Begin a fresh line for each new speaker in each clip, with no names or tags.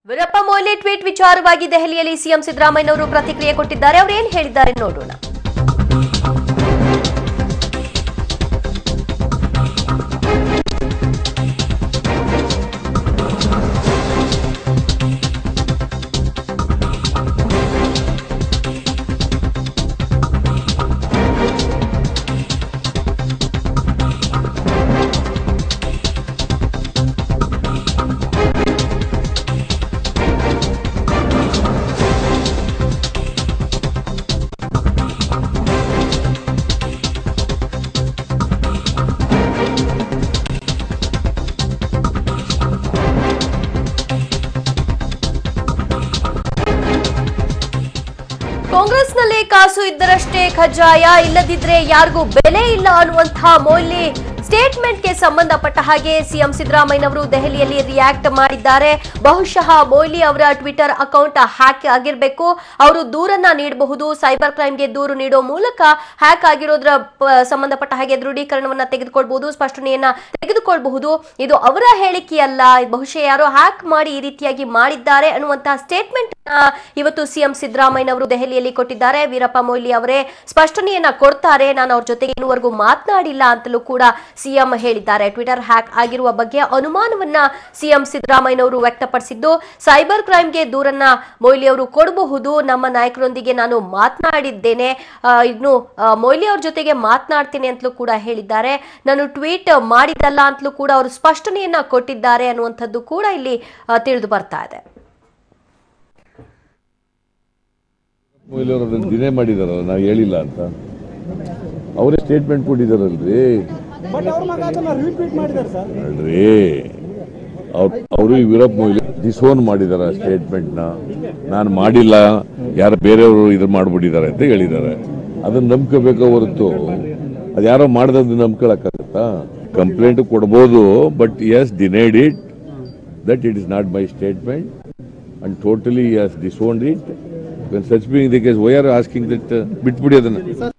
Veerappa Moily tweet ವಿಚಾರವಾಗಿ ದೆಹಲಿಯಲ್ಲಿ CM ಸಿದ್ದರಾಮಯ್ಯನವರು ಪ್ರತಿಕ್ರಿಯೆ ಕೊಟ್ಟಿದ್ದಾರೆ ಅವರು ಏನ್ ಹೇಳಿದ್ದಾರೆ ನೋಡೋಣ ಕಾಂಗ್ರೆಸ್ನಲ್ಲಿ ಕಾಸು ಇದ್ದರಷ್ಟೇ ಖಜಾಯ ಇಲ್ಲದಿದ್ರೆ ಯಾರಿಗೂ ಬೆಲೆ ಇಲ್ಲ ಅನ್ನುವಂತಹ ಮೊಯ್ಲಿ ಸ್ಟೇಟ್ಮೆಂಟ್ಗೆ ಸಂಬಂಧಪಟ್ಟ ಹಾಗೆ ಸಿಎಂ ಸಿದ್ದರಾಮಯ್ಯನವರು ದೆಹಲಿಯಲ್ಲಿ ರಿಯಾಕ್ಟ್ ಮಾಡಿದ್ದಾರೆ ಬಹುಶಃ ಮೊಯ್ಲಿ ಅವರ ಟ್ವಿಟರ್ ಅಕೌಂಟ್ ಹ್ಯಾಕ್ ಆಗಿರಬೇಕು ಅವರು ದೂರನ್ನ ನೀಡಬಹುದು ಸೈಬರ್ ಕ್ರೈಮ್ಗೆ ದೂರು ನೀಡೋ ಮೂಲಕ ಹ್ಯಾಕ್ ಆಗಿರೋದ್ರ ಪ- ಸಂಬಂಧಪಟ್ಟ ಹಾಗೆ ದೃಢೀಕರಣವನ್ನ ತೆಗೆದುಕೊಳ್ಬಹುದು ಸ್ಪಷ್ಟನೆಯನ್ನ ತೆಗೆದುಕೊಳ್ಬಹುದು ಇದು ಅವರ ಹೇಳಿಕೆಯಲ್ಲ ಇದು ಬಹುಶಃ ಯಾರೋ ಹ್ಯಾಕ್ ಮಾಡಿ ಈ ರೀತಿಯಾಗಿ ಮಾಡಿದ್ದಾರೆ ಅನ್ನುವಂತಹ ಸ್ಟೇಟ್ಮೆಂಟ್ ಇವತ್ತು ಸಿಎಂ ಸಿದ್ದರಾಮಯ್ಯನವರು ದೆಹಲಿಯಲ್ಲಿ ಕೊಟ್ಟಿದ್ದಾರೆ ವೀರಪ್ಪ ಮೊಯ್ಲಿ ಅವರೇ ಸ್ಪಷ್ಟನೆಯನ್ನ ಕೊಡ್ತಾರೆ ನಾನು ಅವ್ರ ಜೊತೆಗೆ ಇನ್ನುವರೆಗೂ ಮಾತನಾಡಿಲ್ಲ ಅಂತಲೂ ಕೂಡ ಸಿಎಂ ಹೇಳಿದ್ದಾರೆ ಟ್ವಿಟರ್ ಹ್ಯಾಕ್ ಆಗಿರುವ ಬಗ್ಗೆ ಅನುಮಾನವನ್ನ ಸಿಎಂ ಸಿದ್ದರಾಮಯ್ಯನವರು ವ್ಯಕ್ತಪಡಿಸಿದ್ದು ಸೈಬರ್ ಕ್ರೈಮ್ಗೆ ದೂರನ್ನ ಮೊಯ್ಲಿ ಅವರು ಕೊಡಬಹುದು ನಮ್ಮ ನಾಯಕರೊಂದಿಗೆ ನಾನು ಮಾತನಾಡಿದ್ದೇನೆ ಆ, ಇನ್ನು ಆ, ಮೊಯ್ಲಿ ಅವ್ರ ಜೊತೆಗೆ ಮಾತನಾಡ್ತೀನಿ ಅಂತಲೂ ಕೂಡ ಹೇಳಿದ್ದಾರೆ ನಾನು ಟ್ವೀಟ್ ಮಾಡಿದಲ್ಲ ಅಂತಲೂ ಕೂಡ ಅವರು ಸ್ಪಷ್ಟನೆಯನ್ನ ಕೊಟ್ಟಿದ್ದಾರೆ ಅನ್ನುವಂಥದ್ದು ಕೂಡ ಇಲ್ಲಿ ಆ, ತಿಳಿದು ಬರ್ತಾ ಇದೆ
ಮೊಯ್ಲಿ ಅವರು ಅದನ್ನು ಡಿನೇ ಮಾಡಿದಾರಲ್ಲ ನಾವು ಹೇಳಿಲ್ಲ ಅಂತ ಅವರೇ ಸ್ಟೇಟ್ಮೆಂಟ್ ಕೊಟ್ಟಿದ್ದಾರಲ್ರಿ
ಬಟ್ ಅವ್ರ ಮಗ ಅದನ್ನ ರಿಪೀಟ್ ಮಾಡಿದ್ದಾರೆ ಸರ್
ಅಲ್ರಿ ಅವ್ರು ಅವರು ವೀರಪ್ಪ ಮೊಯ್ಲಿ ಡಿಸೋನ್ ಮಾಡಿದಾರ ಸ್ಟೇಟ್ಮೆಂಟ್ನ ನಾನು ಮಾಡಿಲ್ಲ ಯಾರು ಬೇರೆಯವರು ಇದು ಮಾಡ್ಬಿಟ್ಟಿದ್ದಾರೆ ಅಂತ ಹೇಳಿದ್ದಾರೆ ಅದನ್ನ ನಂಬ್ಕೋಬೇಕೋ ಹೊರತು ಅದು ಯಾರೋ ಮಾಡ್ದದ್ದು ನಂಬ್ಕೊಳಕ್ಕಾಗತ್ತಾ ಕಂಪ್ಲೇಂಟ್ ಕೊಡ್ಬೋದು but has denied it that it is not my statement and totally has disowned it when such being the case why are asking that ಬಿಟ್ಬಿಡಿ ಅದನ್ನ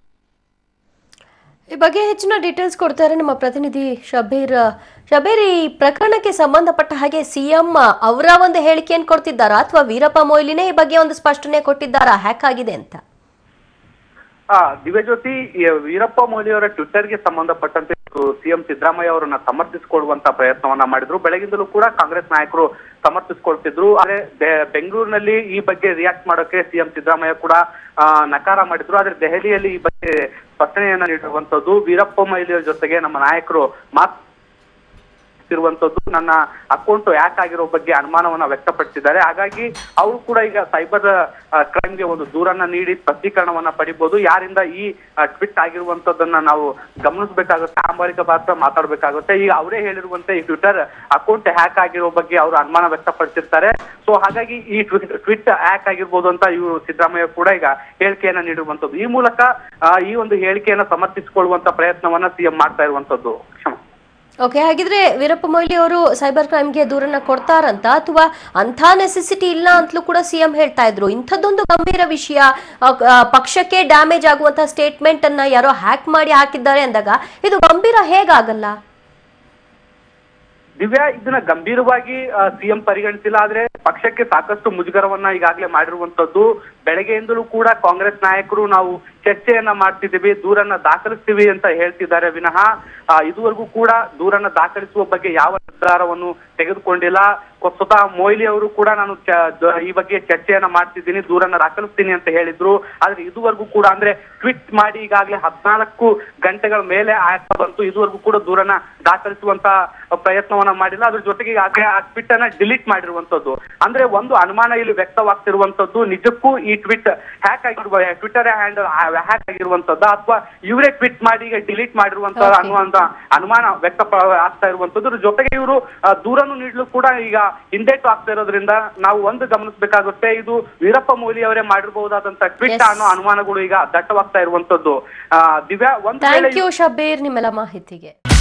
ಈ ಬಗ್ಗೆ ಹೆಚ್ಚಿನ ಡೀಟೇಲ್ಸ್ ಕೊಡ್ತಾರೆ ನಮ್ಮ ಪ್ರತಿನಿಧಿ ಶಬೀರ್ ಶಬೀರ್ ಈ ಪ್ರಕರಣಕ್ಕೆ ಸಂಬಂಧಪಟ್ಟ ಹಾಗೆ ಸಿಎಂ ಅವರ ಒಂದು ಹೇಳಿಕೆಯನ್ನು ಕೊಡ್ತಿದ್ದಾರಾ ಅಥವಾ ವೀರಪ್ಪ ಮೊಯ್ಲಿನೇ ಈ ಬಗ್ಗೆ ಒಂದು ಸ್ಪಷ್ಟನೆ ಕೊಟ್ಟಿದ್ದಾರಾ ಹ್ಯಾಕ್ ಆಗಿದೆ ಅಂತ
ಆ ದಿವ್ಯಜ್ಯೋತಿ ಈ ವೀರಪ್ಪ ಮೊಯ್ಲಿ ಅವರ ಟ್ವಿಟರ್ಗೆ ಸಂಬಂಧಪಟ್ಟಂತೆ ಸಿಎಂ ಸಿದ್ದರಾಮಯ್ಯ ಅವರನ್ನ ಸಮರ್ಥಿಸಿಕೊಳ್ಳುವಂತ ಪ್ರಯತ್ನವನ್ನ ಮಾಡಿದ್ರು ಬೆಳಗಿಂದಲೂ ಕೂಡ ಕಾಂಗ್ರೆಸ್ ನಾಯಕರು ಸಮರ್ಥಿಸಿಕೊಳ್ತಿದ್ರು ಆದ್ರೆ ಬೆ- ಬೆಂಗಳೂರಿನಲ್ಲಿ ಈ ಬಗ್ಗೆ ರಿಯಾಕ್ಟ್ ಮಾಡೋಕೆ ಸಿಎಂ ಸಿದ್ದರಾಮಯ್ಯ ಕೂಡ ಆ, ನಕಾರ ಮಾಡಿದ್ರು ಆದ್ರೆ ದೆಹಲಿಯಲ್ಲಿ ಈ ಬಗ್ಗೆ ಸ್ಪಷ್ಟನೆಯನ್ನ ನೀಡಿರುವಂತದ್ದು ವೀರಪ್ಪ ಮೊಯ್ಲಿ ಅವರ ಜೊತೆಗೆ ನಮ್ಮ ನಾಯಕರು ಮಾತ್ ಇರುವಂತದ್ದು ನನ್ನ ಅಕೌಂಟ್ ಹ್ಯಾಕ್ ಆಗಿರೋ ಬಗ್ಗೆ ಅನುಮಾನವನ್ನ ವ್ಯಕ್ತಪಡಿಸಿದ್ದಾರೆ ಹಾಗಾಗಿ ಅವರು ಕೂಡ ಈಗ ಸೈಬರ್ ಕ್ರೈಮ್ಗೆ ಒಂದು ದೂರನ್ನ ನೀಡಿ ಸ್ಪಷ್ಟೀಕರಣವನ್ನ ಪಡಿಬಹುದು ಯಾರಿಂದ ಈ ಟ್ವಿಟ್ ಆಗಿರುವಂತದ್ದನ್ನ ನಾವು ಗಮನಿಸಬೇಕಾಗುತ್ತೆ ಆಂಬಾಲಿಕ ಪಾತ್ರ ಮಾತಾಡ್ಬೇಕಾಗುತ್ತೆ ಈಗ ಅವರೇ ಹೇಳಿರುವಂತೆ ಈ ಟ್ವಿಟರ್ ಅಕೌಂಟ್ ಹ್ಯಾಕ್ ಆಗಿರೋ ಬಗ್ಗೆ ಅವರು ಅನುಮಾನ ವ್ಯಕ್ತಪಡಿಸಿರ್ತಾರೆ ಸೊ ಹಾಗಾಗಿ ಈ ಟ್ವಿಟ್ ಹ್ಯಾಕ್ ಆಗಿರ್ಬೋದು ಅಂತ ಇವರು ಸಿದ್ದರಾಮಯ್ಯ ಕೂಡ ಈಗ ಹೇಳಿಕೆಯನ್ನ ನೀಡಿರುವಂತದ್ದು ಈ ಮೂಲಕ ಆ, ಈ ಒಂದು ಹೇಳಿಕೆಯನ್ನ ಸಮರ್ಥಿಸಿಕೊಳ್ಳುವಂತ ಪ್ರಯತ್ನವನ್ನ ಸಿಎಂ ಮಾಡ್ತಾ ಇರುವಂತದ್ದು ಕ್ಷಮ
ಓಕೆ ಹಾಗಿದ್ರೆ ವೀರಪ್ಪ ಮೊಯ್ಲಿ ಅವರು ಸೈಬರ್ ಕ್ರೈಮ್ಗೆ ದೂರನ್ನ ಕೊಡ್ತಾರಂತ ಅಥವಾ ಅಂಥ ನೆಸೆಸಿಟಿ ಇಲ್ಲ ಅಂತಲೂ ಕೂಡ ಸಿಎಂ ಹೇಳ್ತಾ ಇದ್ರು ಇಂಥದ್ದೊಂದು ಗಂಭೀರ ವಿಷಯ ಆ, ಆ, ಪಕ್ಷಕ್ಕೆ ಡ್ಯಾಮೇಜ್ ಆಗುವಂತ ಸ್ಟೇಟ್ಮೆಂಟ್ ಅನ್ನ ಯಾರೋ ಹ್ಯಾಕ್ ಮಾಡಿ ಹಾಕಿದ್ದಾರೆ ಅಂದಾಗ ಇದು ಗಂಭೀರ ಹೇಗಾಗಲ್ಲ
ದಿವ್ಯಾ ಇದನ್ನ ಗಂಭೀರವಾಗಿ ಸಿಎಂ ಪರಿಗಣಿಸಿಲ್ಲ ಆದ್ರೆ ಪಕ್ಷಕ್ಕೆ ಸಾಕಷ್ಟು ಮುಜುಗರವನ್ನ ಈಗಾಗಲೇ ಮಾಡಿರುವಂತದ್ದು ಬೆಳಗ್ಗೆಯಿಂದಲೂ ಕೂಡ ಕಾಂಗ್ರೆಸ್ ನಾಯಕರು ನಾವು ಚರ್ಚೆಯನ್ನ ಮಾಡ್ತಿದ್ದೀವಿ ದೂರನ್ನ ದಾಖಲಿಸ್ತೀವಿ ಅಂತ ಹೇಳ್ತಿದ್ದಾರೆ ವಿನಃ ಆ, ಇದುವರೆಗೂ ಕೂಡ ದೂರನ್ನ ದಾಖಲಿಸುವ ಬಗ್ಗೆ ಯಾವ ನಿರ್ಧಾರವನ್ನು ತೆಗೆದುಕೊಂಡಿಲ್ಲ ಕೊ- ಸ್ವತಃ ಮೊಯ್ಲಿ ಅವರು ಕೂಡ ನಾನು ಚ- ದ- ಈ ಬಗ್ಗೆ ಚರ್ಚೆಯನ್ನ ಮಾಡ್ತಿದ್ದೀನಿ ದೂರನ್ನ ದಾಖಲಿಸ್ತೀನಿ ಅಂತ ಹೇಳಿದ್ರು ಆದ್ರೆ ಇದುವರೆಗೂ ಕೂಡ ಅಂದ್ರೆ ಟ್ವಿಟ್ ಮಾಡಿ ಈಗಾಗಲೇ ಹದಿನಾಲ್ಕು ಗಂಟೆಗಳ ಮೇಲೆ ಆಯ್ತಾ ಬಂತು ಇದುವರೆಗೂ ಕೂಡ ದೂರನ್ನ ದಾಖಲಿಸುವಂತ ಪ್ರಯತ್ನವನ್ನ ಮಾಡಿಲ್ಲ ಅದ್ರ ಜೊತೆಗೆ ಈಗಾಗಲೇ ಆ ಟ್ವಿಟ್ ಅನ್ನ ಡಿಲೀಟ್ ಮಾಡಿರುವಂತದ್ದು ಅಂದ್ರೆ ಒಂದು ಅನುಮಾನ ಇಲ್ಲಿ ವ್ಯಕ್ತವಾಗ್ತಿರುವಂತದ್ದು ನಿಜಕ್ಕೂ ಈ ಟ್ವಿಟ್ ಹ್ಯಾಕ್ ಆಗಿರುವ ಟ್ವಿಟರ್ ಹ್ಯಾಂಡಲ್ ಹ್ಯಾಕ್ ಆಗಿರುವಂತದ್ದು ಅಥವಾ ಇವರೇ ಟ್ವಿಟ್ ಮಾಡಿ ಈಗ ಡಿಲೀಟ್ ಮಾಡಿರುವಂತ
Okay.
ಅನ್ನುವಂತ ಅನುಮಾನ ವ್ಯಕ್ತ ಆಗ್ತಾ ಇರುವಂತದ್ದು ಇದ್ರ ಜೊತೆಗೆ ಇವರು ದೂರನ್ನು ನೀಡಲು ಕೂಡ ಈಗ ಹಿಂದೇಟು ಆಗ್ತಾ ಇರೋದ್ರಿಂದ ನಾವು ಒಂದು ಗಮನಿಸಬೇಕಾಗುತ್ತೆ ಇದು ವೀರಪ್ಪ ಮೊಯ್ಲಿ ಅವರೇ ಮಾಡಿರಬಹುದಾದಂತ ಟ್ವಿಟ್
Yes.
ಅನ್ನೋ ಅನುಮಾನಗಳು ಈಗ ದಟ್ಟವಾಗ್ತಾ ಇರುವಂತದ್ದು ಆ, ದಿವ್ಯಾ ಒಂದು ವೇಳೆ
ಥ್ಯಾಂಕ್ ಯು ಶಬೀರ್ ನಿಮ್ಮೆಲ್ಲ ಮಾಹಿತಿಗೆ